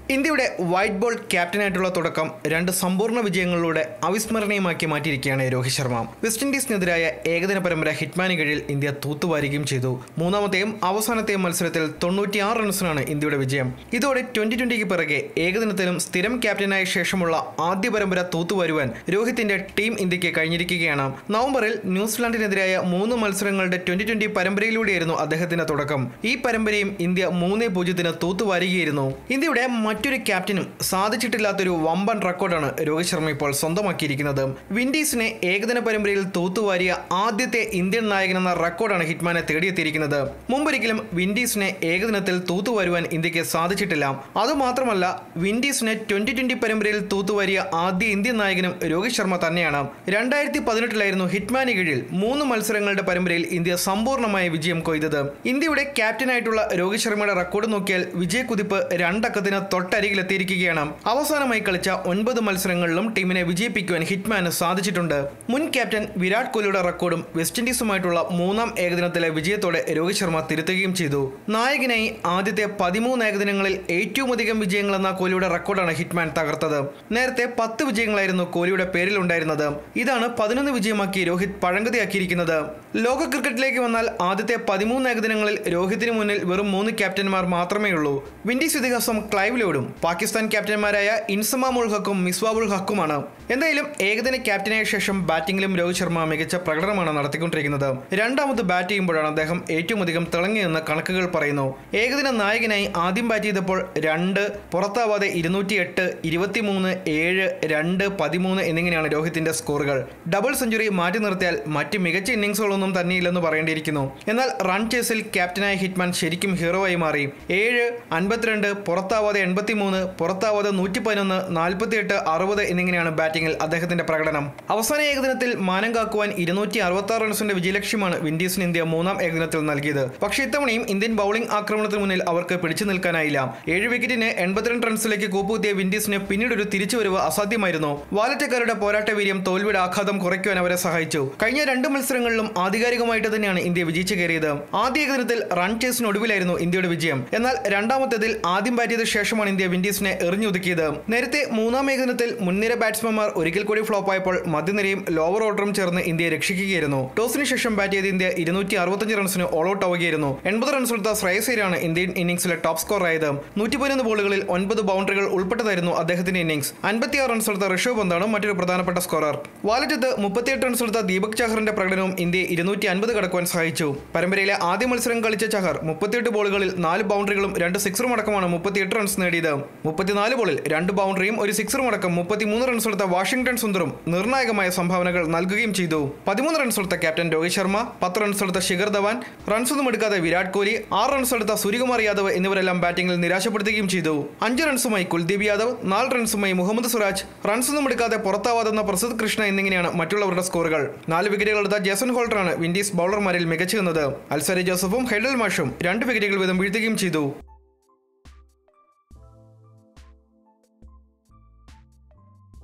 ഇന്ത്യയുടെ white ball ക്യാപ്റ്റനായിട്ടുള്ള തുടക്കം രണ്ട് സമ്പൂർണ്ണ വിജയങ്ങളിലൂടെ അവിസ്മരണീയമാക്കി മാറ്റിയിരിക്കുകയാണ് രോഹിത് ശർമ്മ വെസ്റ്റ് ഇൻഡീസിനെതിരായ ഏകദിന പരമ്പര ഹിറ്റ്മാന് കീഴിൽ ഇന്ത്യ തൂത്തുവാരുകയും ചെയ്തു മൂന്നാമത്തെയും അവസാനത്തെയും മത്സരത്തിൽ തൊണ്ണൂറ്റിയാറ് റൺസിനാണ് ഇന്ത്യയുടെ വിജയം ഇതോടെ ട്വന്റി ട്വന്റിക്ക് പിറകെ ഏകദിനത്തിലും സ്ഥിരം ക്യാപ്റ്റനായ ശേഷമുള്ള ആദ്യ പരമ്പര തൂത്തുവരുവാൻ രോഹിത്തിന്റെ ടീം ഇന്ത്യക്ക് കഴിഞ്ഞിരിക്കുകയാണ് നവംബറിൽ ന്യൂസിലാൻഡിനെതിരായ മൂന്ന് മത്സരങ്ങളുടെ ട്വന്റി ട്വന്റി പരമ്പരയിലൂടെയായിരുന്നു അദ്ദേഹത്തിന്റെ തുടക്കം ഈ പരമ്പരയും ഇന്ത്യ മൂന്നേ പൂജ്യത്തിന് തൂത്തുവാരുകയായിരുന്നു ഇന്ത്യയുടെ മറ്റൊരു ക്യാപ്റ്റനും സാധിച്ചിട്ടില്ലാത്തൊരു വമ്പൻ റെക്കോർഡാണ് രോഹിത് ശർമ്മ ഇപ്പോൾ സ്വന്തമാക്കിയിരിക്കുന്നത് വിൻഡീസിനെ ഏകദിന പരമ്പരയിൽ തൂത്തുവാരിയ ആദ്യത്തെ ഇന്ത്യൻ നായകനെന്ന റെക്കോർഡാണ് ഹിറ്റ്മാനെ തേടിയെത്തിയിരിക്കുന്നത് മുമ്പൊരിക്കലും വിൻഡീസിനെ ഏകദിനത്തിൽ തൂത്തുവാരുവാൻ ഇന്ത്യക്ക് സാധിച്ചിട്ടില്ല അതുമാത്രമല്ല വിൻഡീസിനെ ട്വന്റി ട്വന്റി പരമ്പരയിൽ തൂത്തുവാരിയ ആദ്യ ഇന്ത്യൻ നായകനും രോഹിത് ശർമ്മ തന്നെയാണ് രണ്ടായിരത്തി പതിനെട്ടിലായിരുന്നു ഹിറ്റ്മാന് കീഴിൽ മൂന്ന് മത്സരങ്ങളുടെ പരമ്പരയിൽ ഇന്ത്യ സമ്പൂർണ്ണമായ വിജയം കൊയ്തത് ഇന്ത്യയുടെ ക്യാപ്റ്റനായിട്ടുള്ള രോഹിത് ശർമ്മയുടെ റെക്കോർഡ് നോക്കിയാൽ വിജയക്കുതിപ്പ് രണ്ടക്കത്തിന് തൊട്ടരികിലെത്തിയിരിക്കുകയാണ് അവസാനമായി കളിച്ച ഒൻപത് മത്സരങ്ങളിലും ടീമിനെ വിജയിപ്പിക്കുവാൻ ഹിറ്റ്മാന് സാധിച്ചിട്ടുണ്ട് മുൻ ക്യാപ്റ്റൻ വിരാട് കോഹ്ലിയുടെ റെക്കോർഡും വെസ്റ്റ് ഇൻഡീസുമായിട്ടുള്ള മൂന്നാം ഏകദിനത്തിലെ വിജയത്തോടെ രോഹിത് ശർമ്മ തിരുത്തുകയും ചെയ്തു നായകനായി ആദ്യത്തെ പതിമൂന്ന് ഏകദിനങ്ങളിൽ ഏറ്റവും അധികം വിജയങ്ങളെന്ന കോഹ്ലിയുടെ റെക്കോർഡാണ് ഹിറ്റ്മാൻ തകർത്തത് നേരത്തെ പത്ത് വിജയങ്ങളായിരുന്നു കോഹ്ലിയുടെ പേരിലുണ്ടായിരുന്നത് ഇതാണ് പതിനൊന്ന് വിജയമാക്കി രോഹിത് പഴങ്കതിയാക്കിയിരിക്കുന്നത് ലോക ക്രിക്കറ്റിലേക്ക് വന്നാൽ ആദ്യത്തെ പതിമൂന്ന് ഏകദിനങ്ങളിൽ രോഹിത്തിന് മുന്നിൽ വെറും മൂന്ന് ക്യാപ്റ്റന്മാർ മാത്രമേ ഉള്ളൂ വിൻഡീസ് ഇതിഹാസം ക്ലൈവ് ലോഡും പാകിസ്ഥാൻ ക്യാപ്റ്റന്മാരായ ഇൻസമാമുൾ ഹക്കും മിസ്വാബുൾ ഹക്കുമാണ് എന്തായാലും ഏകദിന ക്യാപ്റ്റനായ ശേഷം ബാറ്റിംഗിലും രോഹിത് ശർമ്മ മികച്ച പ്രകടനമാണ് നടത്തിക്കൊണ്ടിരിക്കുന്നത് രണ്ടാമത് ബാറ്റ് ചെയ്യുമ്പോഴാണ് അദ്ദേഹം ഏറ്റവും അധികം തിളങ്ങിയെന്ന് കണക്കുകൾ പറയുന്നു ഏകദിന നായകനായി ആദ്യം ബാറ്റ് ചെയ്തപ്പോൾ രണ്ട് പുറത്താവാതെ ഇരുന്നൂറ്റി എട്ട് ഇരുപത്തിമൂന്ന് ഏഴ് രണ്ട് പതിമൂന്ന് എന്നിങ്ങനെയാണ് രോഹിത്തിന്റെ സ്കോറുകൾ ഡബിൾ സെഞ്ചുറി മാറ്റി നിർത്തിയാൽ മറ്റ് മികച്ച ഇന്നിംഗ്സുകളൊന്നും തന്നെയില്ലെന്ന് പറയേണ്ടിയിരിക്കുന്നു എന്നാൽ റൺ ചേസിൽ ക്യാപ്റ്റനായ ഹിറ്റ്മാൻ ശരിക്കും ഹീറോയായി മാറി ഏഴ് അൻപത്തിരണ്ട് പുറത്താവാതെ എൺപത്തിമൂന്ന് പുറത്താവാതെ നൂറ്റി പതിനൊന്ന് നാൽപ്പത്തിയെട്ട് അറുപത് എന്നിങ്ങനെയാണ് ബാറ്റിംഗിൽ അദ്ദേഹത്തിന്റെ പ്രകടനം അവസാന ഏകദിനത്തിൽ മാനം കാക്കുവാൻ ഇരുന്നൂറ്റി അറുപത്തി ആറ് റൺസിന്റെ വിജയലക്ഷ്യമാണ് വിൻഡീസിന് ഇന്ത്യ മൂന്നാം ഏകദിനത്തിൽ നൽകിയത് പക്ഷേ ഇത്തവണയും ഇന്ത്യൻ ബൌളിംഗ് ആക്രമണത്തിന് മുന്നിൽ അവർക്ക് പിടിച്ചു നിൽക്കാനായില്ല ഏഴ് വിക്കറ്റിന് എൺപത്തിരണ്ട് റൺസിലേക്ക് കൂപ്പുകുത്തിയ വിൻഡീസിന് പിന്നീട് ഒരു തിരിച്ചുവരവ് അസാധ്യമായിരുന്നു വാലറ്റക്കാരുടെ പോരാട്ട വീര്യം തോൽവിയുടെ ആഘാതം കുറയ്ക്കുവാൻ അവരെ സഹായിച്ചു കഴിഞ്ഞ രണ്ട് മത്സരങ്ങളിലും ആധികാരികമായിട്ട് തന്നെയാണ് ഇന്ത്യ വിജയിച്ചു കയറിയത് ആദ്യ ഏകദിനത്തിൽ റൺ ചേസിനൊടുവിലായിരുന്നു ഇന്ത്യയുടെ വിജയം എന്നാൽ രണ്ടാമത്തേതിൽ ആദ്യം ബാറ്റ് ചെയ്ത ശേഷമാണ് ഇന്ത്യ വിൻഡീസിനെ എറിഞ്ഞൊതുക്കിയത് നേരത്തെ മൂന്നാം ഏകദിനത്തിൽ മുൻനിര ബാറ്റ്സ്മാൻമാർ ഒരിക്കൽ കൂടി ഫ്ലോപ്പായപ്പോൾ മധ്യനിരയും ലോവർ ഓർഡറും ചേർന്ന് ഇന്ത്യയെ രക്ഷിക്കുകയായിരുന്നു ടോസിന് ശേഷം ബാറ്റ് ചെയ്ത ഇന്ത്യ ഇരുന്നൂറ്റി അറുപത്തഞ്ച് റൺസിന് ഓൾ ഔട്ട് ആവുകയായിരുന്നു എൺപത് റൺസ് എടുത്ത ശ്രേയസ് അയ്യരാണ് ഇന്ത്യൻ ഇന്നിംഗ്സിലെ ടോപ്പ് സ്കോർ ആയത് നൂറ്റി പതിനൊന്ന് ബോളുകളിൽ ഒൻപത് ബൗണ്ടറികൾ ഉൾപ്പെട്ടതായിരുന്നു അദ്ദേഹത്തിന്റെ ഇന്നിംഗ്സ് അൻപത്തിയാറ് റൺസ് എടുത്ത ഋഷഭ് പന്താണ് മറ്റൊരു പ്രധാനപ്പെട്ട സ്കോറർ വാലറ്റത്ത് മുപ്പത്തിയെട്ട് റൺസ് എടുത്ത ദീപക് ചഹറിന്റെ പ്രകടനവും ഇന്ത്യയെ ഇരുന്നൂറ്റി അൻപത് കടക്കുവാൻ സഹായിച്ചു പരമ്പരയിലെ ആദ്യ മത്സരം കളിച്ച ചഹർ മുപ്പത്തിയെട്ട് ബോളുകളിൽ നാല് ബൗണ്ടറികളും രണ്ട് സിക്സറും അടക്കമാണ് മുപ്പത്തിയെട്ട് റൺസ് നേടിയത് മുപ്പത്തിനാല് ബോളിൽ രണ്ട് ബൗണ്ടറിയും ഒരു സിക്സറും അടക്കം മുപ്പത്തിമൂന്ന് റൺസ് എടുത്ത വാഷിംഗ്ടൺ സുന്ദറും നിർണായകമായ സംഭാവനകൾ നൽകുകയും ചെയ്തു പതിമൂന്ന് റൺസ് എടുത്ത ക്യാപ്റ്റൻ രോഹിത് ശർമ്മ പത്ത് റൺസ് എടുത്ത ശിഖർ ധവാൻ റൺസ് ഒന്നും എടുക്കാതെ വിരാട് കോഹ്ലി ആറ് റൺസ് എടുത്ത സൂര്യകുമാർ യാദവ് എന്നിവരെല്ലാം ബാറ്റിംഗിൽ നിരാശപ്പെടുത്തുകയും ചെയ്തു അഞ്ച് റൺസുമായി കുൽദീപ് യാദവ് നാല് റൺസുമായി മുഹമ്മദ് സുരാജ് റൺസ് ഒന്നും എടുക്കാതെ പുറത്താവാതെന്ന പ്രസിദ്ധ് കൃഷ്ണ എന്നിങ്ങനെയാണ് മറ്റുള്ളവരുടെ സ്കോറുകൾ നാല് വിക്കറ്റുകൾ എടുത്ത ജേസൺ ഹോൾട്ടറാണ് വിൻഡീസ് ബൗളർമാരിൽ മികച്ചു നിന്നത് അൽസരി ജോസഫും ഹെഡൽ മാഷും രണ്ട് വിക്കറ്റുകൾ വീതം വീഴ്ത്തുകയും ചെയ്തു